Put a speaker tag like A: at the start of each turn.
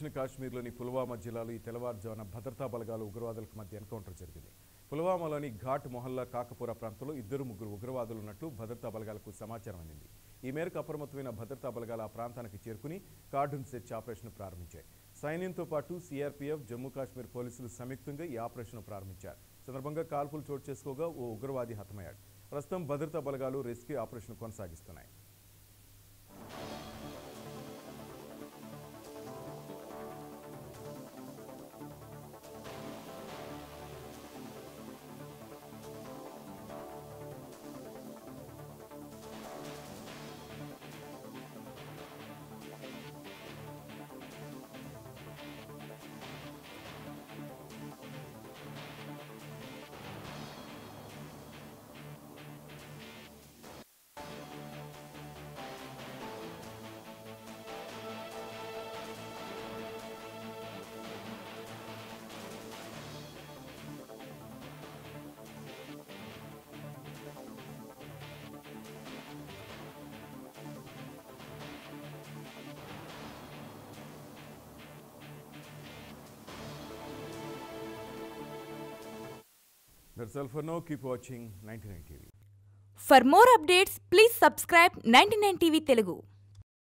A: దక్షిణ కాశ్మీర్లోని పుల్వామా జిల్లాలో ఈ తెల్లవారుజామున భద్రతా బలగాలు ఉగ్రవాదులకు మధ్య ఎన్కౌంటర్ జరిగింది పుల్వామాలోని ఘాట్ మొహల్లా కాకపుర ప్రాంతంలో ఇద్దరు ముగ్గురు ఉగ్రవాదులు ఉన్నట్లు భద్రతా బలగాలకు సమాచారం అందింది ఈ మేరకు అప్రమత్తమైన భద్రతా బలగాలు ఆ ప్రాంతానికి చేరుకుని కార్డన్ సెర్చ్ ఆపరేషన్ ప్రారంభించాయి సైన్యంతో పాటు సిఆర్పీఎఫ్ జమ్మూ కాశ్మీర్ పోలీసులు సంయుక్తంగా ఈ ఆపరేషన్ ప్రారంభించారు సందర్భంగా కాల్పులు చోటు చేసుకోగా ఓ ఉగ్రవాది హతమయ్యాడు ప్రస్తుతం భద్రతా బలగాలు రెస్క్యూ ఆపరేషన్ కొనసాగిస్తున్నాయి That's all for now. Keep watching 99 TV.
B: For more updates, please subscribe 99 TV Telugu.